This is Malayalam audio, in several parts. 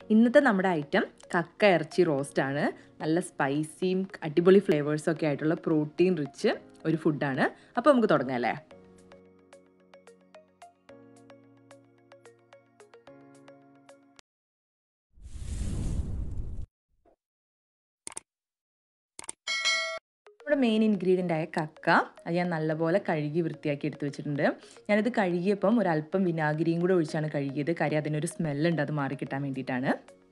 ഇന്നത്തെ നമ്മുടെ ഐറ്റം കക്ക ഇറച്ചി റോസ്റ്റാണ് നല്ല സ്പൈസിയും അടിപൊളി ഫ്ലേവേഴ്സും ഒക്കെ ആയിട്ടുള്ള പ്രോട്ടീൻ റിച്ച് ഒരു ഫുഡാണ് അപ്പോൾ നമുക്ക് തുടങ്ങാം അല്ലേ നമ്മുടെ മെയിൻ ഇൻഗ്രീഡിയൻ്റ് ആയ കക്ക അത് ഞാൻ നല്ലപോലെ കഴുകി വൃത്തിയാക്കി എടുത്തു വെച്ചിട്ടുണ്ട് ഞാനിത് കഴുകിയപ്പം ഒരല്പം വിനാഗിരിയും കൂടെ ഒഴിച്ചാണ് കഴുകിയത് കാര്യം അതിനൊരു സ്മെല്ലുണ്ട് അത് മാറി കിട്ടാൻ വേണ്ടിയിട്ടാണ്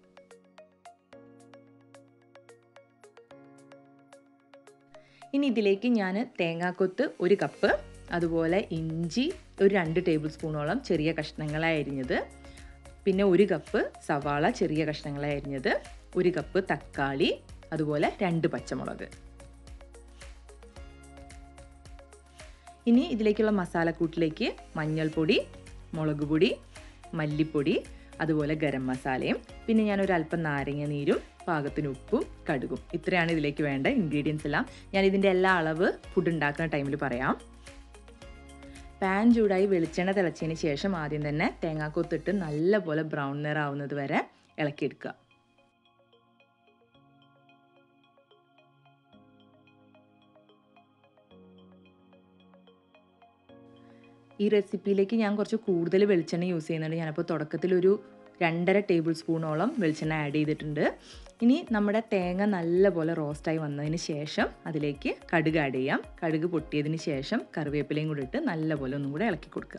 ഇനി ഇതിലേക്ക് ഞാൻ തേങ്ങാക്കൊത്ത് ഒരു കപ്പ് അതുപോലെ ഇഞ്ചി ഒരു രണ്ട് ടേബിൾ സ്പൂണോളം ചെറിയ കഷ്ണങ്ങളായി അരിഞ്ഞത് പിന്നെ ഒരു കപ്പ് സവാള ചെറിയ കഷ്ണങ്ങളായി അരിഞ്ഞത് ഒരു കപ്പ് തക്കാളി അതുപോലെ രണ്ട് പച്ചമുളക് ഇനി ഇതിലേക്കുള്ള മസാലക്കൂട്ടിലേക്ക് മഞ്ഞൾപ്പൊടി മുളക് പൊടി മല്ലിപ്പൊടി അതുപോലെ ഗരം മസാലയും പിന്നെ ഞാൻ ഒരു അല്പം നാരങ്ങ നീരും പാകത്തിന് ഉപ്പും കടുകും ഇത്രയാണ് ഇതിലേക്ക് വേണ്ട ഇൻഗ്രീഡിയൻസ് എല്ലാം ഞാൻ ഇതിൻ്റെ എല്ലാ അളവ് ഫുഡ് ഉണ്ടാക്കുന്ന ടൈമിൽ പറയാം പാൻ ചൂടായി വെളിച്ചെണ്ണ തിളച്ചതിന് ശേഷം ആദ്യം തന്നെ തേങ്ങാക്കൊത്തിട്ട് നല്ലപോലെ ബ്രൗൺ നിറാവുന്നത് വരെ ഇളക്കിയെടുക്കുക ഈ റെസിപ്പിയിലേക്ക് ഞാൻ കുറച്ച് കൂടുതൽ വെളിച്ചെണ്ണ യൂസ് ചെയ്യുന്നുണ്ട് ഞാനപ്പോൾ തുടക്കത്തിൽ ഒരു രണ്ടര ടേബിൾ സ്പൂണോളം വെളിച്ചെണ്ണ ആഡ് ചെയ്തിട്ടുണ്ട് ഇനി നമ്മുടെ തേങ്ങ നല്ലപോലെ റോസ്റ്റായി വന്നതിന് ശേഷം അതിലേക്ക് കടുക് ആഡ് ചെയ്യാം കടുക് പൊട്ടിയതിന് ശേഷം കറിവേപ്പിലയും കൂടി ഇട്ട് നല്ലപോലെ ഒന്നും കൂടെ ഇളക്കി കൊടുക്കുക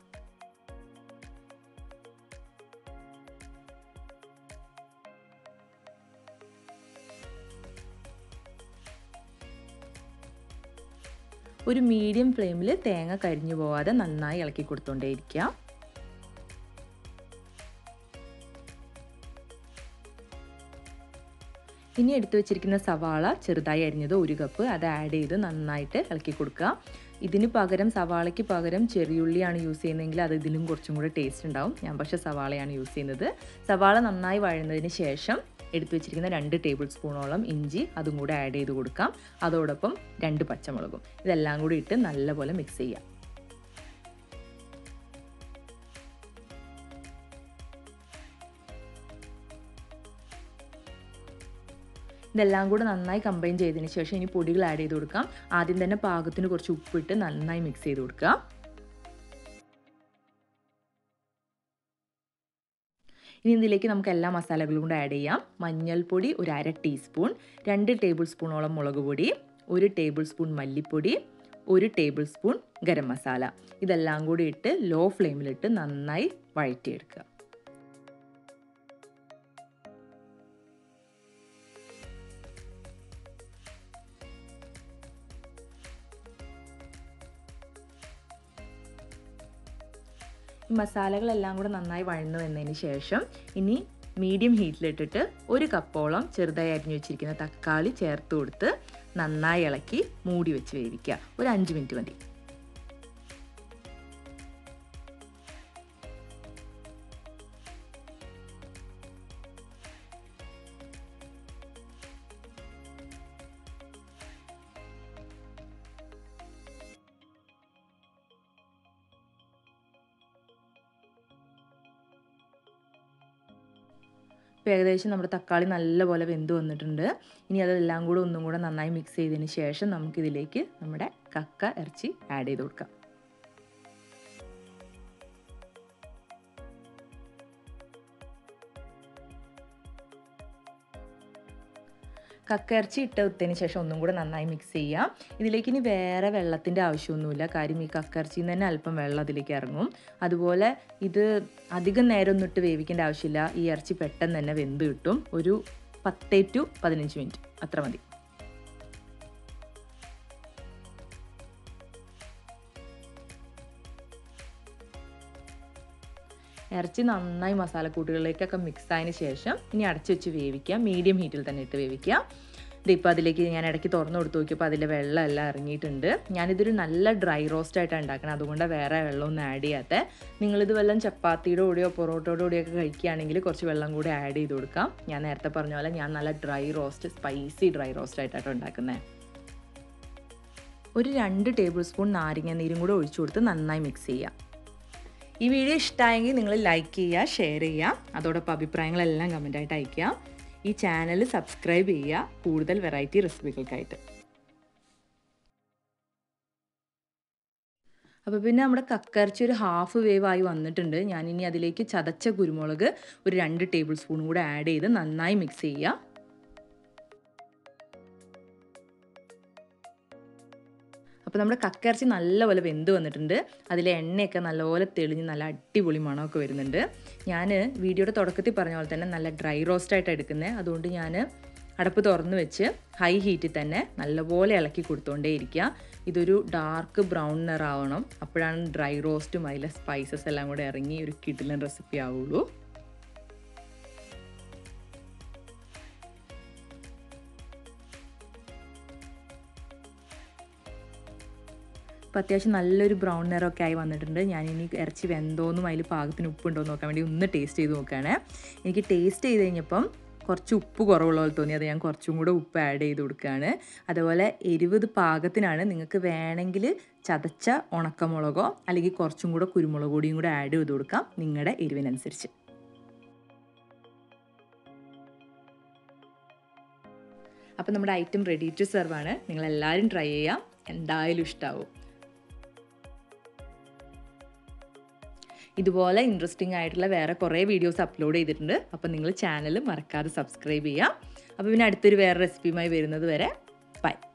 ഒരു മീഡിയം ഫ്ലെയിമിൽ തേങ്ങ കരിഞ്ഞു പോവാതെ നന്നായി ഇളക്കി കൊടുത്തുകൊണ്ടേയിരിക്കുക ഇനി എടുത്തു വെച്ചിരിക്കുന്ന സവാള ചെറുതായി അരിഞ്ഞത് ഒരു കപ്പ് അത് ആഡ് ചെയ്ത് നന്നായിട്ട് ഇളക്കി കൊടുക്കുക ഇതിന് പകരം സവാളയ്ക്ക് പകരം ചെറിയുള്ളിയാണ് യൂസ് ചെയ്യുന്നതെങ്കിൽ അത് ഇതിലും കുറച്ചും കൂടെ ടേസ്റ്റ് ഉണ്ടാവും ഞാൻ പക്ഷേ സവാളയാണ് യൂസ് ചെയ്യുന്നത് സവാള നന്നായി വഴന്നതിന് ശേഷം എടുത്തു വെച്ചിരിക്കുന്ന രണ്ട് ടേബിൾ സ്പൂണോളം ഇഞ്ചി അതും കൂടെ ആഡ് ചെയ്ത് കൊടുക്കാം അതോടൊപ്പം രണ്ട് പച്ചമുളകും ഇതെല്ലാം കൂടി ഇട്ട് നല്ലപോലെ മിക്സ് ചെയ്യാം ഇതെല്ലാം കൂടെ നന്നായി കമ്പൈൻ ചെയ്തതിന് ശേഷം ഇനി പൊടികൾ ആഡ് ചെയ്ത് കൊടുക്കാം ആദ്യം തന്നെ പാകത്തിന് കുറച്ച് ഉപ്പിട്ട് നന്നായി മിക്സ് ചെയ്ത് കൊടുക്കുക ഇനി ഇതിലേക്ക് നമുക്ക് എല്ലാ മസാലകളും കൂടെ ആഡ് ചെയ്യാം മഞ്ഞൾപ്പൊടി ഒരു അര ടീസ്പൂൺ രണ്ട് ടേബിൾ സ്പൂണോളം മുളക് പൊടി ഒരു ടേബിൾ സ്പൂൺ മല്ലിപ്പൊടി ഒരു ടേബിൾ സ്പൂൺ ഗരം മസാല ഇതെല്ലാം കൂടി ഇട്ട് ലോ ഫ്ലെയിമിലിട്ട് നന്നായി വഴറ്റിയെടുക്കുക മസാലകളെല്ലാം കൂടെ നന്നായി വഴന്നു വന്നതിന് ശേഷം ഇനി മീഡിയം ഹീറ്റിലിട്ടിട്ട് ഒരു കപ്പോളം ചെറുതായി അരിഞ്ഞു വെച്ചിരിക്കുന്ന തക്കാളി ചേർത്ത് കൊടുത്ത് നന്നായി ഇളക്കി മൂടി വെച്ച് വേവിക്കുക ഒരു അഞ്ച് മിനിറ്റ് മതി ഇപ്പോൾ ഏകദേശം നമ്മുടെ തക്കാളി നല്ലപോലെ വെന്ത് വന്നിട്ടുണ്ട് ഇനി അതെല്ലാം കൂടെ ഒന്നും കൂടെ നന്നായി മിക്സ് ചെയ്തതിന് ശേഷം നമുക്കിതിലേക്ക് നമ്മുടെ കക്ക ഇറച്ചി ആഡ് ചെയ്ത് കൊടുക്കാം കക്ക ഇറച്ചി ഇട്ട് ഇട്ടതിന് ശേഷം ഒന്നും കൂടെ നന്നായി മിക്സ് ചെയ്യാം ഇതിലേക്ക് ഇനി വേറെ വെള്ളത്തിൻ്റെ ആവശ്യമൊന്നുമില്ല കാര്യം ഈ കക്ക ഇറച്ചിയിൽ നിന്ന് തന്നെ അല്പം വെള്ളം അതിലേക്ക് ഇറങ്ങും അതുപോലെ ഇത് അധികം നേരം ഒന്നും ഇട്ട് വേവിക്കേണ്ട ആവശ്യമില്ല ഈ ഇറച്ചി പെട്ടെന്ന് തന്നെ വെന്ത് കിട്ടും ഒരു പത്തേ ടു പതിനഞ്ച് മിനിറ്റ് അത്ര മതി ഇറച്ചി നന്നായി മസാലക്കൂട്ടുകളിലേക്കൊക്കെ മിക്സ് ആയതിന് ശേഷം ഇനി അടച്ചു വെച്ച് വേവിക്കുക മീഡിയം ഹീറ്റിൽ തന്നെ ഇട്ട് വേവിക്കുക ഇതിപ്പോൾ അതിലേക്ക് ഞാൻ ഇടയ്ക്ക് തുറന്നു കൊടുത്ത് നോക്കിയപ്പോൾ അതിലെ വെള്ളം എല്ലാം ഇറങ്ങിയിട്ടുണ്ട് ഞാനിതൊരു നല്ല ഡ്രൈ റോസ്റ്റ് ആയിട്ടാണ് ഉണ്ടാക്കണം അതുകൊണ്ട് വേറെ വെള്ളമൊന്നും ആഡ് ചെയ്യാത്ത നിങ്ങളിത് വല്ലതും ചപ്പാത്തിയുടെ കൂടെയോ പൊറോട്ടയുടെ കൂടെയോ ഒക്കെ കഴിക്കുകയാണെങ്കിൽ കുറച്ച് വെള്ളം കൂടി ആഡ് ചെയ്ത് കൊടുക്കാം ഞാൻ നേരത്തെ പറഞ്ഞ പോലെ ഞാൻ നല്ല dry roast spicy dry roast ആയിട്ടാണ് ഉണ്ടാക്കുന്നത് ഒരു രണ്ട് ടേബിൾ സ്പൂൺ നാരങ്ങ നീരും കൂടെ ഒഴിച്ചു കൊടുത്ത് നന്നായി മിക്സ് ചെയ്യുക ഈ വീഡിയോ ഇഷ്ടമായെങ്കിൽ നിങ്ങൾ ലൈക്ക് ചെയ്യുക ഷെയർ ചെയ്യുക അതോടൊപ്പം അഭിപ്രായങ്ങളെല്ലാം കമൻ്റായിട്ട് അയയ്ക്കുക ഈ ചാനൽ സബ്സ്ക്രൈബ് ചെയ്യുക കൂടുതൽ വെറൈറ്റി റെസിപ്പികൾക്കായിട്ട് അപ്പോൾ പിന്നെ നമ്മുടെ കക്കറച്ചി ഒരു ഹാഫ് വേവ് ആയി വന്നിട്ടുണ്ട് ഞാനിനി അതിലേക്ക് ചതച്ച കുരുമുളക് ഒരു രണ്ട് ടേബിൾ സ്പൂൺ കൂടെ ആഡ് ചെയ്ത് നന്നായി മിക്സ് ചെയ്യുക അപ്പോൾ നമ്മുടെ കക്കയിറച്ചി നല്ലപോലെ വെന്ത് വന്നിട്ടുണ്ട് അതിലെ എണ്ണയൊക്കെ നല്ലപോലെ തെളിഞ്ഞ് നല്ല അടിപൊളി മണമൊക്കെ വരുന്നുണ്ട് ഞാൻ വീഡിയോയുടെ തുടക്കത്തിൽ പറഞ്ഞ പോലെ തന്നെ നല്ല ഡ്രൈ റോസ്റ്റായിട്ട് എടുക്കുന്നത് അതുകൊണ്ട് ഞാൻ അടപ്പ് തുറന്ന് വെച്ച് ഹൈ ഹീറ്റിൽ തന്നെ നല്ലപോലെ ഇളക്കി കൊടുത്തുകൊണ്ടേ ഇരിക്കുക ഇതൊരു ഡാർക്ക് ബ്രൗൺ നിറാവണം അപ്പോഴാണ് ഡ്രൈ റോസ്റ്റും അതിലെ സ്പൈസസ് എല്ലാം കൂടെ ഇറങ്ങി ഒരു കിടിലൻ റെസിപ്പി ആവുള്ളൂ അപ്പോൾ അത്യാവശ്യം നല്ലൊരു ബ്രൗൺ നിറമൊക്കെ ആയി വന്നിട്ടുണ്ട് ഞാനിനി ഇറച്ചി വെന്തോന്നും അതിൽ പാകത്തിന് ഉപ്പുണ്ടോ എന്ന് നോക്കാൻ വേണ്ടി ഒന്ന് ടേസ്റ്റ് ചെയ്ത് നോക്കുകയാണ് എനിക്ക് ടേസ്റ്റ് ചെയ്ത് കഴിഞ്ഞപ്പം കുറച്ച് ഉപ്പ് കുറവുള്ള പോലെ തോന്നി അത് ഞാൻ കുറച്ചും കൂടെ ഉപ്പ് ആഡ് ചെയ്ത് കൊടുക്കുകയാണ് അതുപോലെ എരിവ് പാകത്തിനാണ് നിങ്ങൾക്ക് വേണമെങ്കിൽ ചതച്ച ഉണക്കമുളകോ അല്ലെങ്കിൽ കുറച്ചും കൂടെ കുരുമുളക് പൊടിയും കൂടെ ആഡ് ചെയ്ത് കൊടുക്കാം നിങ്ങളുടെ എരിവിനനുസരിച്ച് അപ്പോൾ നമ്മുടെ ഐറ്റം റെഡി ടു സെർവ് ആണ് നിങ്ങളെല്ലാവരും ട്രൈ ചെയ്യാം എന്തായാലും ഇഷ്ടമാവും ഇതുപോലെ ഇൻട്രസ്റ്റിംഗ് ആയിട്ടുള്ള വേറെ കുറേ വീഡിയോസ് അപ്ലോഡ് ചെയ്തിട്ടുണ്ട് അപ്പോൾ നിങ്ങൾ ചാനൽ മറക്കാതെ സബ്സ്ക്രൈബ് ചെയ്യാം അപ്പോൾ പിന്നെ അടുത്തൊരു വേറെ റെസിപ്പിയുമായി വരുന്നത് വരെ ബൈ